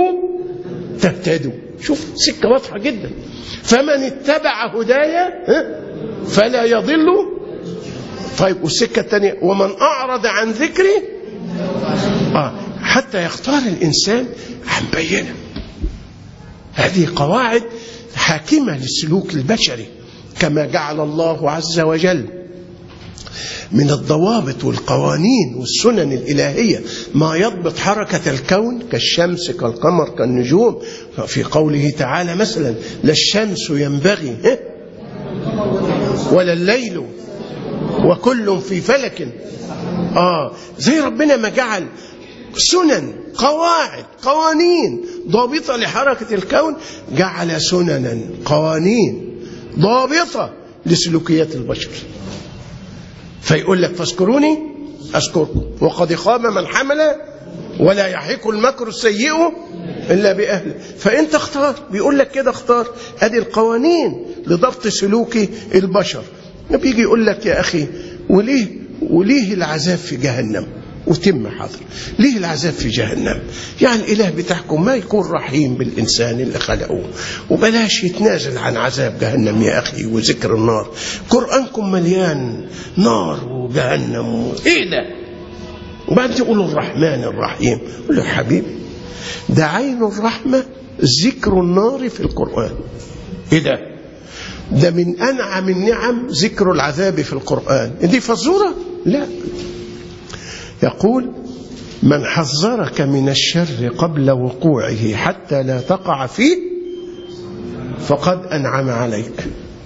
تهتدوا شوف سكة واضحة جدا فمن اتبع هدايا فلا يضل طيب والسكة الثانية ومن أعرض عن ذكري آه حتى يختار الإنسان عن بينه هذه قواعد حاكمة للسلوك البشري كما جعل الله عز وجل من الضوابط والقوانين والسنن الإلهية ما يضبط حركة الكون كالشمس كالقمر كالنجوم في قوله تعالى مثلا لا الشمس ينبغي إيه؟ ولا الليل وكل في فلك آه زي ربنا ما جعل سنن قواعد قوانين ضابطة لحركة الكون جعل سننا قوانين ضابطة لسلوكيات البشر فيقول لك فاذكروني أذكركم وقد خاب من حمل ولا يحيق المكر السيء إلا بأهله فأنت اختار بيقول لك كده اختار أدي القوانين لضبط سلوك البشر بيجي يقول لك يا أخي وليه وليه العذاب في جهنم وتم حاضر ليه العذاب في جهنم يعني الإله بتاعكم ما يكون رحيم بالإنسان اللي خلقوه وبلاش يتنازل عن عذاب جهنم يا أخي وذكر النار قرآنكم مليان نار وجهنم إيه ده وبعدين تقولوا الرحمن الرحيم قول له يا حبيبي ده عين الرحمة ذكر النار في القرآن إيه ده ده من أنعم النعم ذكر العذاب في القرآن دي فزورة لا يقول من حذرك من الشر قبل وقوعه حتى لا تقع فيه فقد أنعم عليك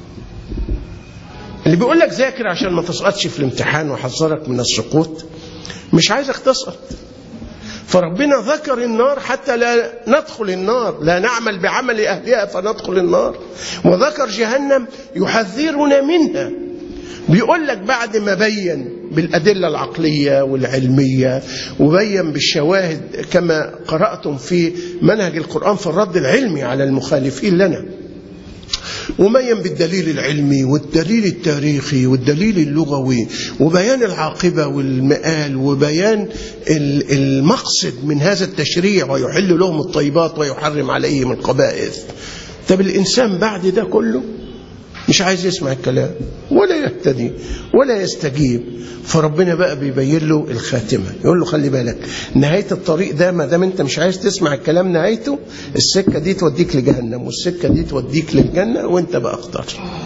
اللي بيقول لك ذاكر عشان ما تسقطش في الامتحان وحذرك من السقوط مش عايزك تسقط فربنا ذكر النار حتى لا ندخل النار لا نعمل بعمل أهلها فندخل النار وذكر جهنم يحذرنا منها بيقول لك بعد ما بين بالأدلة العقلية والعلمية وبين بالشواهد كما قرأتم في منهج القرآن في الرد العلمي على المخالفين لنا وبين بالدليل العلمي والدليل التاريخي والدليل اللغوي وبيان العاقبة والمآل وبيان المقصد من هذا التشريع ويحل لهم الطيبات ويحرم عليهم القبائث طب الإنسان بعد ده كله مش عايز يسمع الكلام ولا يهتدي ولا يستجيب فربنا بقى بيبين له الخاتمه يقول له خلي بالك نهايه الطريق ده ما دام انت مش عايز تسمع الكلام نهايته السكه دي توديك لجهنم والسكه دي توديك للجنه وانت بقى اختار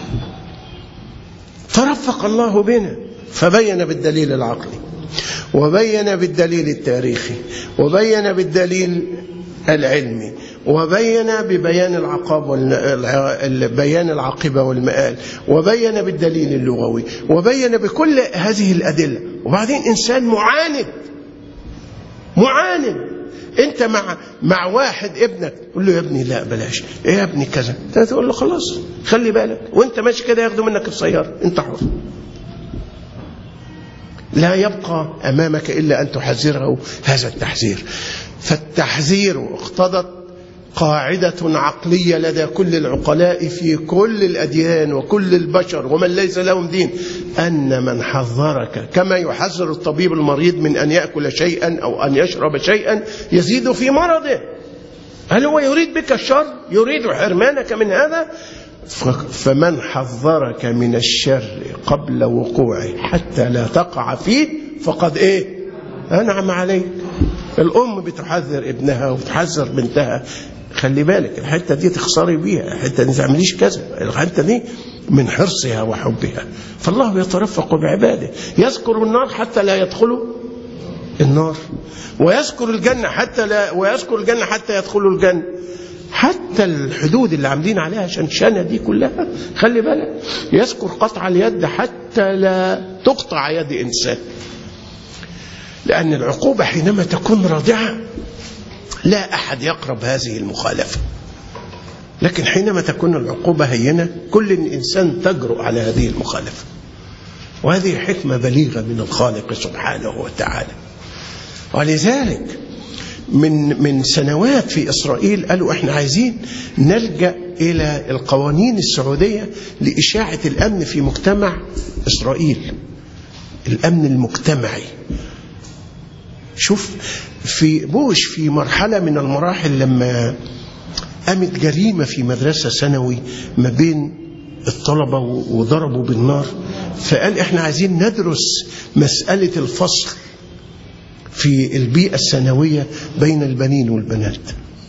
فرفق الله بنا فبين بالدليل العقلي وبين بالدليل التاريخي وبين بالدليل العلمي وبين ببيان العقاب بيان العاقبة والمآل وبين بالدليل اللغوي وبين بكل هذه الأدلة وبعدين إنسان معاند معاند انت مع مع واحد ابنك تقول له يا ابني لا بلاش ايه يا ابني كذا تقول له خلاص خلي بالك وانت ماشي كده ياخدوا منك السياره انت حر لا يبقى امامك الا ان تحذره هذا التحذير فالتحذير اقتضت قاعدة عقلية لدى كل العقلاء في كل الأديان وكل البشر ومن ليس لهم دين أن من حذرك كما يحذر الطبيب المريض من أن يأكل شيئا أو أن يشرب شيئا يزيد في مرضه هل هو يريد بك الشر يريد حرمانك من هذا فمن حذرك من الشر قبل وقوعه حتى لا تقع فيه فقد ايه انعم عليك الام بتحذر ابنها وتحذر بنتها خلي بالك الحته دي تخسري بيها الحته دي تعمليش كذا الحته دي من حرصها وحبها فالله يترفق بعباده يذكر النار حتى لا يدخلوا النار ويذكر الجنه حتى لا ويذكر الجنه حتى يدخلوا الجنه حتى الحدود اللي عاملين عليها شنشنه دي كلها خلي بالك يذكر قطع اليد حتى لا تقطع يد انسان لان العقوبه حينما تكون رادعه لا احد يقرب هذه المخالفه لكن حينما تكون العقوبه هينه كل انسان تجرؤ على هذه المخالفه وهذه حكمه بليغه من الخالق سبحانه وتعالى ولذلك من من سنوات في اسرائيل قالوا احنا عايزين نلجا الى القوانين السعوديه لاشاعه الامن في مجتمع اسرائيل الامن المجتمعي شوف في بوش في مرحله من المراحل لما قامت جريمه في مدرسه ثانوي ما بين الطلبة وضربوا بالنار فقال احنا عايزين ندرس مسألة الفصل في البيئة الثانوية بين البنين والبنات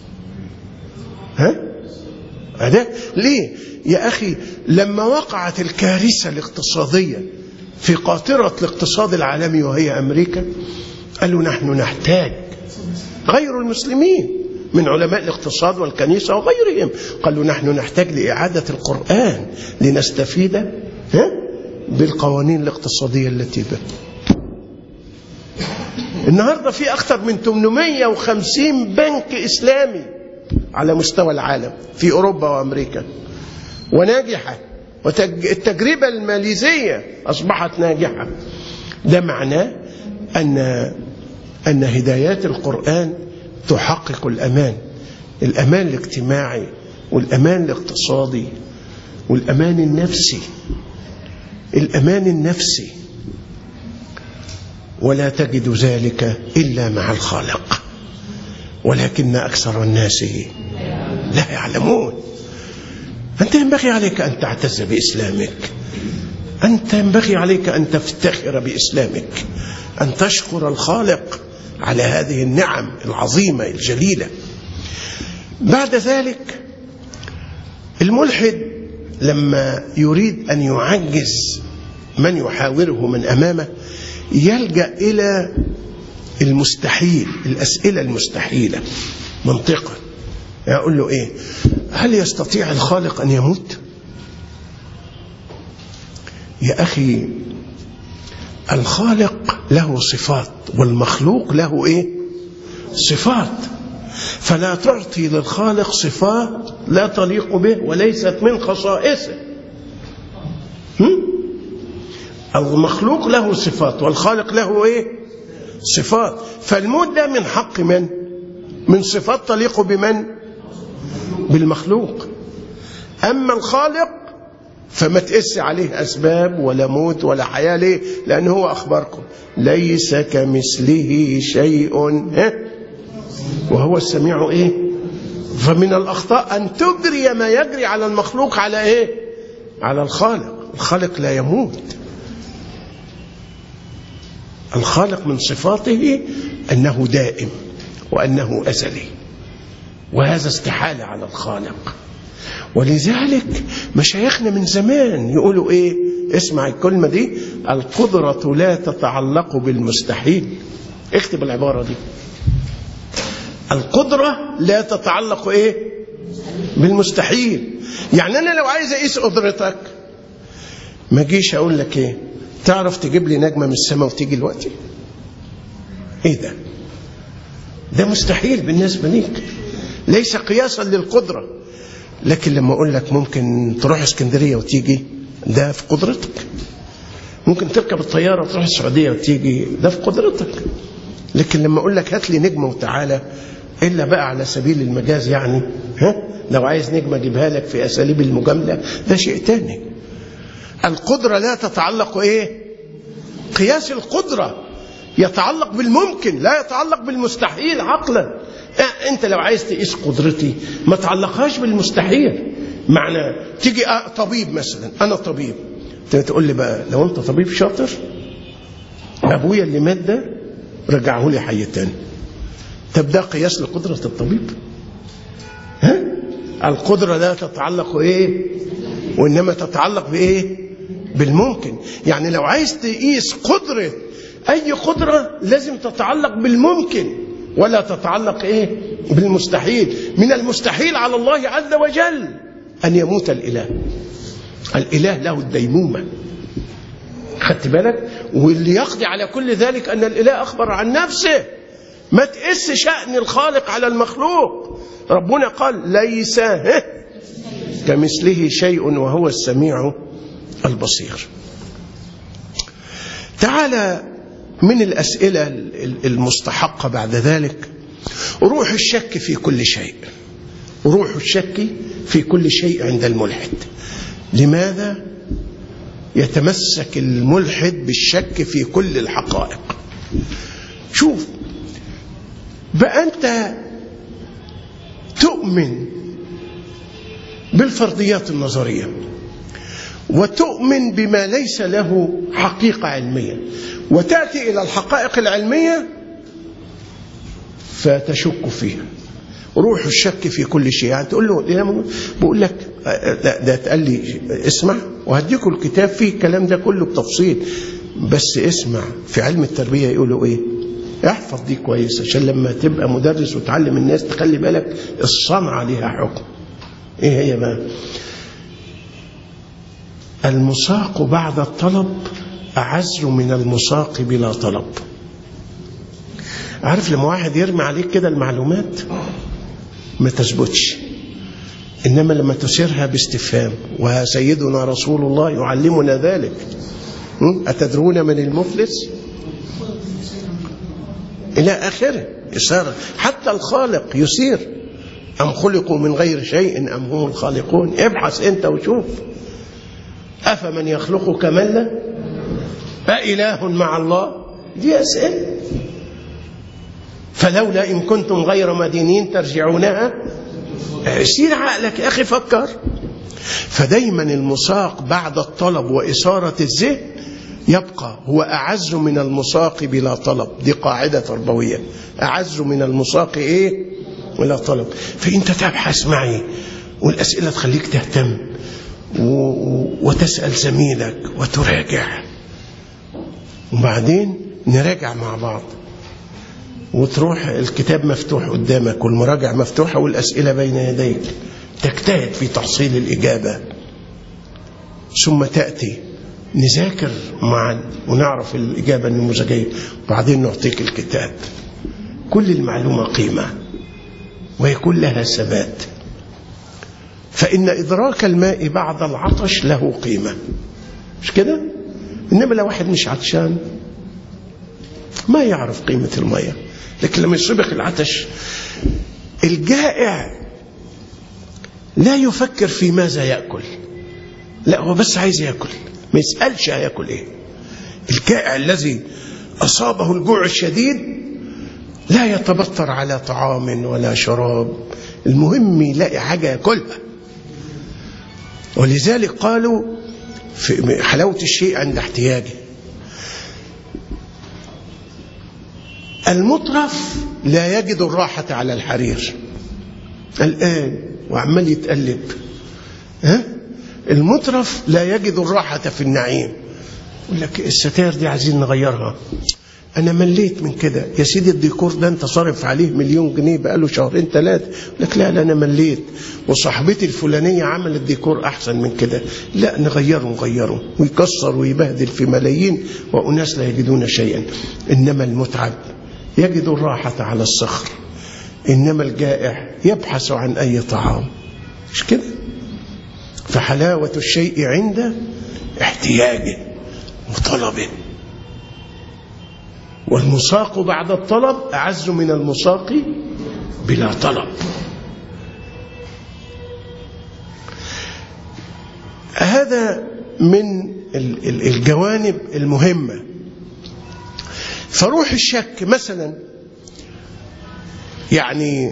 ها؟ ده ليه؟ يا أخي لما وقعت الكارثة الاقتصادية في قاطرة الاقتصاد العالمي وهي أمريكا قالوا نحن نحتاج غير المسلمين من علماء الاقتصاد والكنيسة وغيرهم قالوا نحن نحتاج لإعادة القرآن لنستفيد ها؟ بالقوانين الاقتصادية التي به النهاردة في أكثر من 850 بنك إسلامي على مستوى العالم في أوروبا وأمريكا وناجحة والتجربة الماليزية أصبحت ناجحة ده معناه أن أن هدايات القرآن تحقق الأمان الأمان الاجتماعي والأمان الاقتصادي والأمان النفسي الأمان النفسي ولا تجد ذلك إلا مع الخالق ولكن أكثر الناس لا يعلمون أنت ينبغي عليك أن تعتز بإسلامك أنت ينبغي عليك أن تفتخر بإسلامك أن تشكر الخالق على هذه النعم العظيمة الجليلة بعد ذلك الملحد لما يريد أن يعجز من يحاوره من أمامه يلجأ إلى المستحيل الأسئلة المستحيلة منطقا يقول له إيه هل يستطيع الخالق أن يموت يا أخي الخالق له صفات والمخلوق له إيه صفات فلا تعطي للخالق صفات لا تليق به وليست من خصائصه هم؟ المخلوق له صفات والخالق له ايه صفات فالموت ده من حق من من صفات تليق بمن بالمخلوق اما الخالق فما تقس عليه اسباب ولا موت ولا حياه ليه لان هو اخبركم ليس كمثله شيء ها وهو السميع ايه فمن الاخطاء ان تجري ما يجري على المخلوق على ايه على الخالق الخالق لا يموت الخالق من صفاته انه دائم وانه ازلي وهذا استحاله على الخالق ولذلك مشايخنا من زمان يقولوا ايه اسمع الكلمه دي القدره لا تتعلق بالمستحيل اكتب العباره دي القدره لا تتعلق ايه بالمستحيل يعني انا لو عايز اقيس قدرتك ما اجيش اقول لك ايه تعرف تجيب لي نجمه من السماء وتيجي دلوقتي ايه ده ده مستحيل بالنسبه ليك ليس قياسا للقدره لكن لما اقول لك ممكن تروح اسكندريه وتيجي ده في قدرتك ممكن تركب الطياره وتروح السعوديه وتيجي ده في قدرتك لكن لما اقول لك هات لي نجمه وتعالى الا بقى على سبيل المجاز يعني ها لو عايز نجمه اجيبها لك في اساليب المجامله ده شيء تاني القدره لا تتعلق ايه قياس القدره يتعلق بالممكن لا يتعلق بالمستحيل عقلا انت لو عايز تقيس قدرتي ما تعلقهاش بالمستحيل معنى تيجي طبيب مثلا انا طبيب تقول لي بقى لو انت طبيب شاطر ابويا اللي مات ده رجعه لي حي تاني طب ده قياس لقدرة الطبيب ها القدرة لا تتعلق ايه وانما تتعلق بايه بالممكن يعني لو عايز تقيس قدرة اي قدرة لازم تتعلق بالممكن ولا تتعلق ايه بالمستحيل من المستحيل على الله عز وجل ان يموت الاله الاله له الديمومه خدت بالك واللي يقضي على كل ذلك ان الاله اخبر عن نفسه ما تقس شان الخالق على المخلوق ربنا قال ليس كمثله شيء وهو السميع البصير تعالى من الأسئلة المستحقة بعد ذلك روح الشك في كل شيء روح الشك في كل شيء عند الملحد لماذا يتمسك الملحد بالشك في كل الحقائق شوف بقى أنت تؤمن بالفرضيات النظرية وتؤمن بما ليس له حقيقة علمية وتأتي إلى الحقائق العلمية فتشك فيها روح الشك في كل شيء يعني تقول له يا بقول لك ده, ده تقال لي اسمع وهديكم الكتاب فيه الكلام ده كله بتفصيل بس اسمع في علم التربية يقولوا ايه احفظ دي كويس عشان لما تبقى مدرس وتعلم الناس تخلي بالك الصنعة ليها حكم ايه هي بقى المساق بعد الطلب أعز من المساق بلا طلب عارف لما واحد يرمي عليك كده المعلومات ما تثبتش إنما لما تسيرها باستفهام وسيدنا رسول الله يعلمنا ذلك أتدرون من المفلس إلى آخره إشارة حتى الخالق يسير أم خلقوا من غير شيء أم هم الخالقون ابحث أنت وشوف أفمن يخلق كمن لا أإله مع الله دي أسئلة فلولا إن كنتم غير مدينين ترجعونها سير عقلك يا أخي فكر فدايما المساق بعد الطلب وإثارة الذهن يبقى هو أعز من المساق بلا طلب دي قاعدة تربوية أعز من المساق إيه بلا طلب فأنت تبحث معي والأسئلة تخليك تهتم وتسأل زميلك وتراجع وبعدين نراجع مع بعض وتروح الكتاب مفتوح قدامك والمراجع مفتوحة والأسئلة بين يديك تجتهد في تحصيل الإجابة ثم تأتي نذاكر معا ونعرف الإجابة النموذجية وبعدين نعطيك الكتاب كل المعلومة قيمة ويكون لها ثبات فإن إدراك الماء بعد العطش له قيمة مش كده؟ إنما لو واحد مش عطشان ما يعرف قيمة المية لكن لما يصيبك العطش الجائع لا يفكر في ماذا يأكل لا هو بس عايز يأكل ما يسألش هياكل ايه الجائع الذي أصابه الجوع الشديد لا يتبطر على طعام ولا شراب المهم يلاقي حاجة ياكلها ولذلك قالوا في حلاوة الشيء عند احتياجه المطرف لا يجد الراحة على الحرير الآن وعمال يتقلب ها المطرف لا يجد الراحة في النعيم يقول لك الستائر دي عايزين نغيرها أنا مليت من كده يا سيدي الديكور ده أنت صارف عليه مليون جنيه بقاله شهرين ثلاثة لك لا لا أنا مليت وصاحبتي الفلانية عملت ديكور أحسن من كده لا نغيره نغيره ويكسر ويبهدل في ملايين وأناس لا يجدون شيئا إنما المتعب يجد الراحة على الصخر إنما الجائع يبحث عن أي طعام مش كده فحلاوة الشيء عند احتياجه وطلبه والمساق بعد الطلب أعز من المساق بلا طلب هذا من الجوانب المهمة فروح الشك مثلا يعني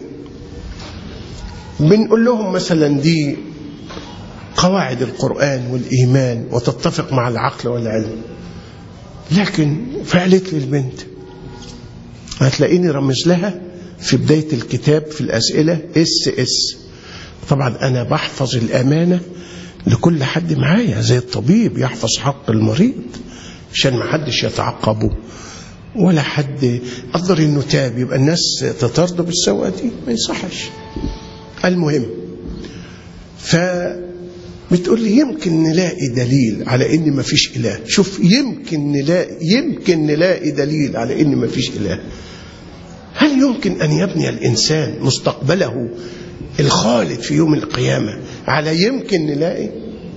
بنقول لهم مثلا دي قواعد القرآن والإيمان وتتفق مع العقل والعلم لكن فعلت لي البنت هتلاقيني رمز لها في بداية الكتاب في الأسئلة اس اس طبعا أنا بحفظ الأمانة لكل حد معايا زي الطبيب يحفظ حق المريض عشان ما حدش يتعقبه ولا حد قدر انه تاب يبقى الناس تطرده بالسوء دي ما يصحش المهم ف بتقول لي يمكن نلاقي دليل على ان ما فيش اله شوف يمكن نلاقي يمكن نلاقي دليل على ان ما فيش اله هل يمكن ان يبني الانسان مستقبله الخالد في يوم القيامه على يمكن نلاقي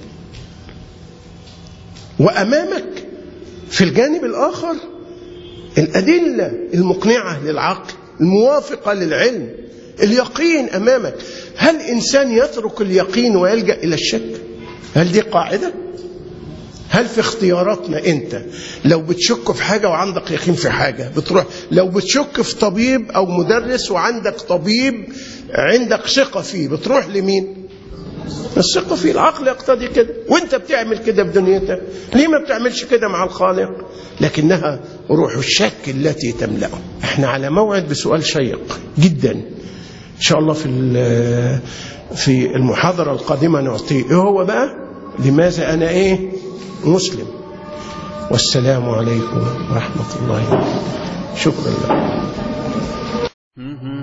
وامامك في الجانب الاخر الادله المقنعه للعقل الموافقه للعلم اليقين امامك هل انسان يترك اليقين ويلجا الى الشك هل دي قاعده هل في اختياراتنا انت لو بتشك في حاجه وعندك يقين في حاجه بتروح لو بتشك في طبيب او مدرس وعندك طبيب عندك ثقه فيه بتروح لمين الثقة فيه العقل يقتضي كده وانت بتعمل كده في دنيتك ليه ما بتعملش كده مع الخالق لكنها روح الشك التي تملأه احنا على موعد بسؤال شيق جدا ان شاء الله في في المحاضرة القادمة نعطيه ايه هو بقى لماذا انا ايه مسلم والسلام عليكم ورحمة الله شكرا لكم